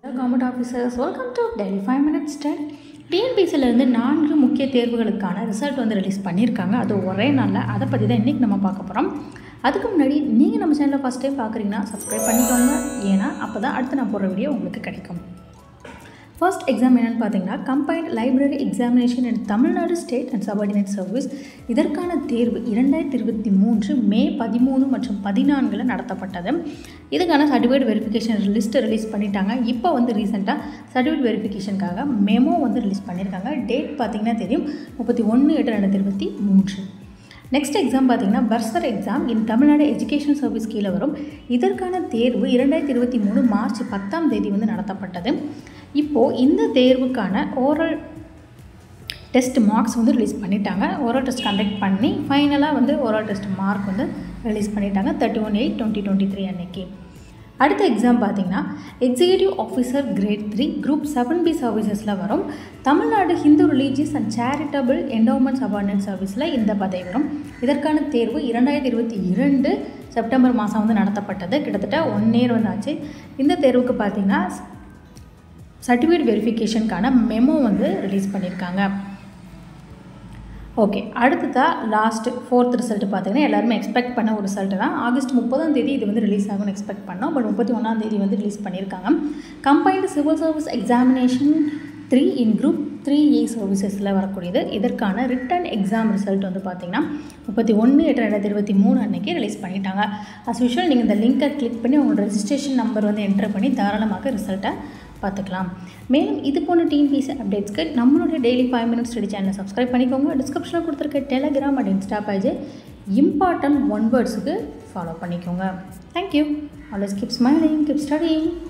government officers welcome to daily five minutes ten டிஎன்பிசிலேருந்து நான்கு முக்கிய தேர்வுகளுக்கான ரிசல்ட் வந்து ரிலீஸ் பண்ணியிருக்காங்க அது ஒரே நாளில் அதை பற்றி தான் இன்றைக்கி நம்ம பார்க்க போகிறோம் அதுக்கு முன்னாடி நீங்கள் நம்ம சேனலை ஃபஸ்ட் டைம் பார்க்குறீங்கன்னா சப்ஸ்கிரைப் பண்ணிக்கோங்க ஏன்னா அப்போ தான் அடுத்து நான் போடுற வீடியோ உங்களுக்கு கிடைக்கும் ஃபர்ஸ்ட் எக்ஸாம் என்னென்னு பார்த்தீங்கன்னா combined library examination in Tamil Nadu state and subordinate service இதற்கான தேர்வு இரண்டாயிரத்தி இருபத்தி மூன்று மே பதிமூணு மற்றும் பதினான்கில் நடத்தப்பட்டது இதுக்கான சர்டிஃபிகேட் வெரிஃபிகேஷன் லிஸ்ட்டு ரிலீஸ் பண்ணிட்டாங்க இப்போ வந்து ரீசெண்டாக சர்டிஃபிகேட் வெரிஃபிகேஷனுக்காக மெமோ வந்து ரிலீஸ் பண்ணியிருக்காங்க டேட் பார்த்திங்கன்னா தெரியும் முப்பத்தி ஒன்று எட்டு ரெண்டாயிரத்தி இருபத்தி மூன்று நெக்ஸ்ட் எக்ஸாம் பார்த்தீங்கன்னா purser exam in Tamil Nadu education service கீழே வரும் இதற்கான தேர்வு இரண்டாயிரத்தி இருபத்தி மூணு மார்ச் பத்தாம் தேதி வந்து நடத்தப்பட்டது இப்போது இந்த தேர்வுக்கான ஓரல் டெஸ்ட் மார்க்ஸ் வந்து ரிலீஸ் பண்ணிட்டாங்க ஓரல் டெஸ்ட் கண்டக்ட் பண்ணி ஃபைனலாக வந்து ஓரல் டெஸ்ட் மார்க் வந்து ரிலீஸ் பண்ணிட்டாங்க thirty one eight twenty twenty three அன்னைக்கு அடுத்த எக்ஸாம் பார்த்தீங்கன்னா executive officer grade three group seven B சர்வீசஸில் வரும் Tamil Nadu Hindu religious and charitable endowment subordinate சர்வீஸில் இந்த பதவி வரும் இதற்கான தேர்வு இரண்டாயிரத்தி இருபத்தி இரண்டு செப்டம்பர் மாதம் வந்து நடத்தப்பட்டது கிட்டத்தட்ட ஒன் இயர் வந்து ஆச்சு இந்த தேர்வுக்கு பார்த்தீங்கன்னா சர்டிஃபிகேட் வெரிஃபிகேஷனுக்கான மெமோ வந்து ரிலீஸ் பண்ணியிருக்காங்க ஓகே அடுத்ததாக லாஸ்ட் ஃபோர்த் ரிசல்ட் பார்த்தீங்கன்னா எல்லாருமே எக்ஸ்பெக்ட் பண்ண ஒரு ரிசல்ட் தான் ஆகஸ்ட் முப்பதாம் தேதி இது வந்து ரிலீஸ் ஆகும்னு எக்ஸ்பெக்ட் பண்ணோம் பட் முப்பத்தி ஒன்றாம் தேதி வந்து ரிலீஸ் பண்ணியிருக்காங்க combined civil service examination three in group three A சர்வீசஸில் வரக்கூடியது இதற்கான ரிட்டன் எக்ஸாம் ரிசல்ட் வந்து பார்த்திங்கன்னா முப்பத்தி ஒன்று எட்டு ரெண்டாயிரத்தி இருபத்தி மூணு அன்றைக்கி ரிலீஸ் பண்ணிட்டாங்க அஸ் யூஷுவல் நீங்கள் இந்த லிங்க்கை கிளிக் பண்ணி உங்களோட ரெஜிஸ்ட்ரேஷன் நம்பர் வந்து என்டர் பண்ணி தாராளமாக ரிசல்ட்டை பார்த்துக்கலாம் மேலும் இது போன்ற டிஎன்பிசி அப்டேட்ஸ்க்கு நம்மளுடைய டெய்லி ஃபைவ் மினிட்ஸ் ஸ்டடி சேனலை சப்ஸ்கிரைப் பண்ணிக்கோங்க டிஸ்கிரிப்ஷனில் கொடுத்துருக்க டெலகிராம் அண்ட் இன்ஸ்டா பேஜை இம்பார்ட்டன்ட் ஒன் வேர்ட்ஸுக்கு ஃபாலோ பண்ணிக்கோங்க thank you always keep smiling keep studying